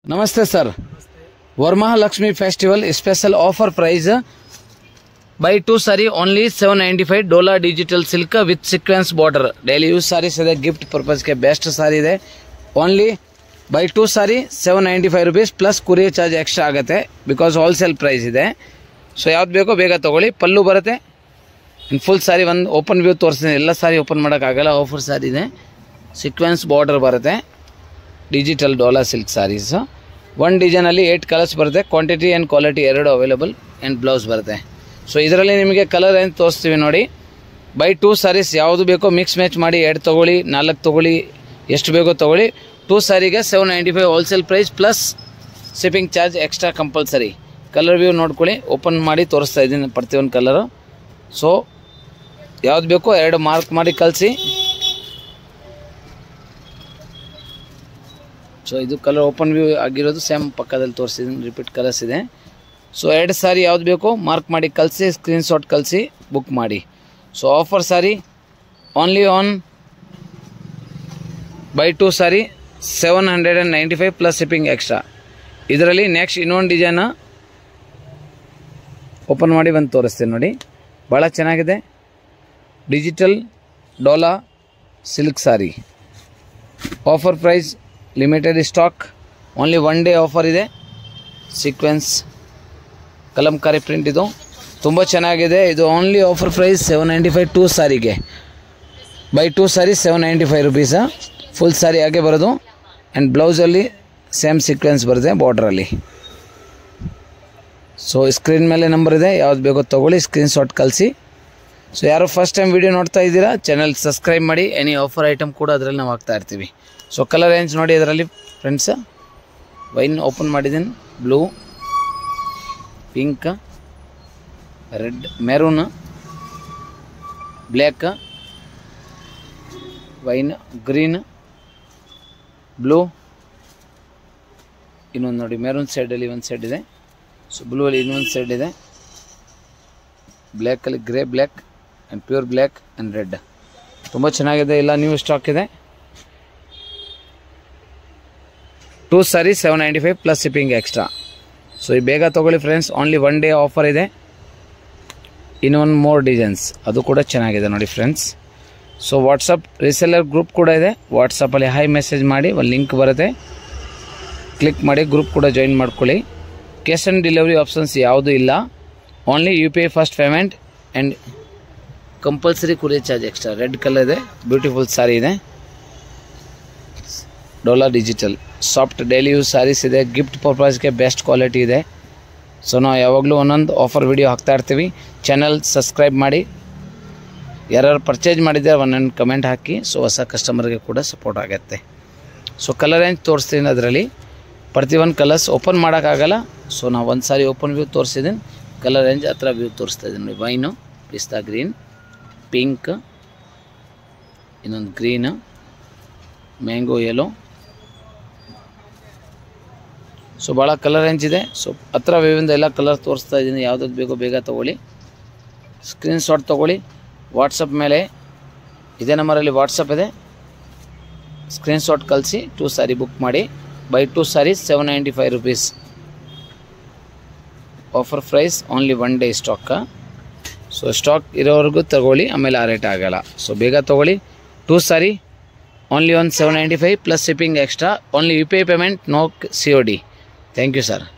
ನಮಸ್ತೆ sir Varamahalakshmi festival special offer price buy two sari only seven ninety five Dola digital silk with sequence border daily use saris ಇದೆ gift ಪರ್ಪಸ್ಗೆ best sari ಇದೆ only buy two sari seven ninety five rupees plus courier charge extra ಆಗುತ್ತೆ because wholesale price ಇದೆ so ಯಾವ್ದು ಬೇಕೋ ಬೇಗ ತಗೊಳ್ಳಿ ಪಲ್ಲು ಬರುತ್ತೆ ಇನ್ನು ಫುಲ್ ಸಾರಿ ಒಂದು ಓಪನ್ ವ್ಯೂ ತೋರಿಸ್ತೀನಿ ಎಲ್ಲ ಸಾರಿ ಓಪನ್ ಮಾಡೋಕ್ಕಾಗಲ್ಲ ಆಫರ್ ಸಾರಿ ಇದೆ ಸಿಕ್ವೆನ್ಸ್ ಬಾರ್ಡರ್ ಬರುತ್ತೆ digital Dola silk saris one ಡಿಸೈನಲ್ಲಿ ಏಯ್ಟ್ ಕಲರ್ಸ್ ಬರುತ್ತೆ ಕ್ವಾಂಟಿಟಿ ಆ್ಯಂಡ್ ಕ್ವಾಲಿಟಿ ಎರಡು ಅವೈಲೇಬಲ್ ಆ್ಯಂಡ್ ಬ್ಲೌಸ್ ಬರುತ್ತೆ ಸೊ ಇದರಲ್ಲಿ ನಿಮಗೆ ಕಲರ್ ಏನು ತೋರಿಸ್ತೀವಿ ನೋಡಿ ಬೈ ಟೂ ಸಾರೀಸ್ ಯಾವುದು ಬೇಕೋ ಮಿಕ್ಸ್ ಮ್ಯಾಚ್ ಮಾಡಿ ಎರಡು ತೊಗೊಳ್ಳಿ ನಾಲ್ಕು ತೊಗೊಳ್ಳಿ ಎಷ್ಟು ಬೇಕೋ ತೊಗೊಳ್ಳಿ ಟೂ ಸಾರಿಗೆ seven ninety five wholesale price plus shipping charge extra compulsory colour view ನೋಡ್ಕೊಳ್ಳಿ ಓಪನ್ ಮಾಡಿ ತೋರಿಸ್ತಾ ಇದ್ದೀನಿ ಪ್ರತಿಯೊಂದು ಕಲರು ಸೊ ಯಾವ್ದು ಬೇಕೋ ಎರಡು ಮಾರ್ಕ್ ಮಾಡಿ ಕಳಿಸಿ ಸೊ ಇದು ಕಲರ್ ಓಪನ್ ವ್ಯೂ ಆಗಿರೋದು ಸೇಮ್ ಪಕ್ಕದಲ್ಲಿ ತೋರಿಸಿದ್ದೀನಿ ರಿಪೀಟ್ ಕಲರ್ಸ್ ಇದೆ ಸೊ ಎರಡು ಸಾರಿ ಯಾವ್ದು ಬೇಕೋ ಮಾರ್ಕ್ ಮಾಡಿ ಕಳಿಸಿ ಸ್ಕ್ರೀನ್ಶಾಟ್ ಕಳಿಸಿ ಬುಕ್ ಮಾಡಿ so offer sari only on buy two sari seven hundred and ninety five plus shipping extra ಇದರಲ್ಲಿ ನೆಕ್ಸ್ಟ್ ಇನ್ನೊಂದು ಡಿಸೈನ ಓಪನ್ ಮಾಡಿ ಬಂದು ತೋರಿಸ್ತೀನಿ ನೋಡಿ ಭಾಳ ಚೆನ್ನಾಗಿದೆ digital Dola silk sari offer price limited stock only one day offer ಇದೆ ಸೀಕ್ವೆನ್ಸ್ ಕಲಂಕಾರಿ ಪ್ರಿಂಟ್ ಇದು ತುಂಬ ಚೆನ್ನಾಗಿದೆ ಇದು only offer price seven ninety five two ಸಾರಿಗೆ buy two sari seven ninety five ರುಪೀಸಾ ಫುಲ್ ಸಾರಿ ಹಾಗೆ ಬರೋದು ಆ್ಯಂಡ್ ಬ್ಲೌಸಲ್ಲಿ ಸೇಮ್ ಸೀಕ್ವೆನ್ಸ್ ಬರುತ್ತೆ ಬಾರ್ಡ್ರಲ್ಲಿ ಸೊ ಸ್ಕ್ರೀನ್ ಮೇಲೆ ನಂಬರ್ ಇದೆ ಯಾವ್ದು ಬೇಕೋ ತೊಗೊಳ್ಳಿ ಸ್ಕ್ರೀನ್ಶಾಟ್ ಕಳಿಸಿ ಸೊ ಯಾರು ಫಸ್ಟ್ ಟೈಮ್ ವಿಡಿಯೋ ನೋಡ್ತಾ ಇದ್ದೀರಾ ಚಾನಲ್ ಸಬ್ಸ್ಕ್ರೈಬ್ ಮಾಡಿ ಎನಿ ಆಫರ್ ಐಟಮ್ ಕೂಡ ಅದರಲ್ಲಿ ನಾವು ಹಾಕ್ತಾ ಇರ್ತೀವಿ ಸೊ ಕಲರ್ ರೇಂಜ್ ನೋಡಿ ಅದರಲ್ಲಿ ಫ್ರೆಂಡ್ಸ್ ವೈನ್ ಓಪನ್ ಮಾಡಿದ್ದೀನಿ blue pink red maroon black wine green blue ಇನ್ನೊಂದು ನೋಡಿ ಮೆರೂನ್ ಸೈಡಲ್ಲಿ ಒಂದು ಸೈಡ್ ಇದೆ ಸೊ ಬ್ಲೂ ಅಲ್ಲಿ ಇನ್ನೊಂದು ಸೈಡ್ ಇದೆ ಬ್ಲ್ಯಾಕಲ್ಲಿ grey black and pure black and red ತುಂಬ ಚೆನ್ನಾಗಿದೆ ಇಲ್ಲ ನ್ಯೂ ಸ್ಟಾಕ್ ಇದೆ two sari seven ninety five plus shipping extra so ಈ ಬೇಗ ತೊಗೊಳ್ಳಿ friends only one day offer ಇದೆ ಇನ್ನೊಂದು ಮೋರ್ ಡಿಸೈನ್ಸ್ ಅದು ಕೂಡ ಚೆನ್ನಾಗಿದೆ ನೋಡಿ friends so WhatsApp reseller group ಕೂಡ ಇದೆ ವಾಟ್ಸಪ್ಪಲ್ಲಿ ಹೈ ಮೆಸೇಜ್ ಮಾಡಿ ಒಂದು ಲಿಂಕ್ ಬರುತ್ತೆ ಕ್ಲಿಕ್ ಮಾಡಿ ಗ್ರೂಪ್ ಕೂಡ ಜಾಯಿನ್ ಮಾಡ್ಕೊಳ್ಳಿ ಕ್ಯಾಶ್ ಆನ್ ಡೆಲಿವರಿ ಆಪ್ಷನ್ಸ್ ಯಾವುದೂ ಇಲ್ಲ only U P I first payment and compulsory courier charge extra red colour ಇದೆ ಬ್ಯೂಟಿಫುಲ್ ಸಾರಿ ಇದೆ Dola digital soft daily use saris ಇದೆ ಗಿಫ್ಟ್ ಪರ್ಪಸ್ಗೆ ಬೆಸ್ಟ್ ಕ್ವಾಲಿಟಿ ಇದೆ ಸೊ ನಾವು ಯಾವಾಗಲೂ ಒಂದೊಂದು ಆಫರ್ ವಿಡಿಯೋ ಹಾಕ್ತಾ ಇರ್ತೀವಿ ಚಾನಲ್ ಸಬ್ಸ್ಕ್ರೈಬ್ ಮಾಡಿ ಯಾರ್ಯಾರು ಪರ್ಚೇಸ್ ಮಾಡಿದ್ದಾರೆ ಒಂದೊಂದು ಕಮೆಂಟ್ ಹಾಕಿ ಸೊ ಹೊಸ ಕಸ್ಟಮರ್ಗೆ ಕೂಡ ಸಪೋರ್ಟ್ ಆಗುತ್ತೆ ಸೊ ಕಲರ್ ರೇಂಜ್ ತೋರಿಸ್ತೀನಿ ಅದರಲ್ಲಿ ಪ್ರತಿಯೊಂದು ಕಲರ್ಸ್ ಓಪನ್ ಮಾಡೋಕ್ಕಾಗಲ್ಲ ಸೊ ನಾವು ಒಂದು ಸಾರಿ ಓಪನ್ ವ್ಯೂ ತೋರಿಸಿದ್ದೀನಿ ಕಲರ್ ರೇಂಜ್ ಹತ್ರ ವ್ಯೂ ತೋರಿಸ್ತಾ ಇದ್ದೀನಿ ನೋಡಿ ವೈನು ಪಿಸ್ತಾ ಗ್ರೀನ್ ಪಿಂಕ್ ಇನ್ನೊಂದು ಗ್ರೀನು ಮ್ಯಾಂಗೋ ಯೆಲೋ ಸೊ ಭಾಳ ಕಲರ್ ರೇಂಜ್ ಇದೆ ಸೊ ಹತ್ರ ವ್ಯೂವಿಂದ ಎಲ್ಲ ಕಲರ್ ತೋರಿಸ್ತಾ ಇದ್ದೀನಿ ಯಾವುದಾದ್ರು ಬೇಕೋ ಬೇಗ ತೊಗೊಳ್ಳಿ ಸ್ಕ್ರೀನ್ಶಾಟ್ ತೊಗೊಳ್ಳಿ ವಾಟ್ಸಪ್ ಮೇಲೆ ಇದೇ ನಂಬರಲ್ಲಿ ವಾಟ್ಸಪ್ ಇದೆ ಸ್ಕ್ರೀನ್ಶಾಟ್ ಕಳಿಸಿ ಟೂ ಸಾರಿ ಬುಕ್ ಮಾಡಿ buy two sari seven ninety five rupees offer price only one day ಸ್ಟಾಕ ಸೊ ಸ್ಟಾಕ್ ಇರೋವರೆಗೂ ತಗೊಳ್ಳಿ ಆಮೇಲೆ ಆ ರೇಟ್ ಆಗೋಲ್ಲ ಸೊ ಬೇಗ ತೊಗೊಳ್ಳಿ two sari only one seven ninety five plus shipping extra only U P I payment no C O D thank you sir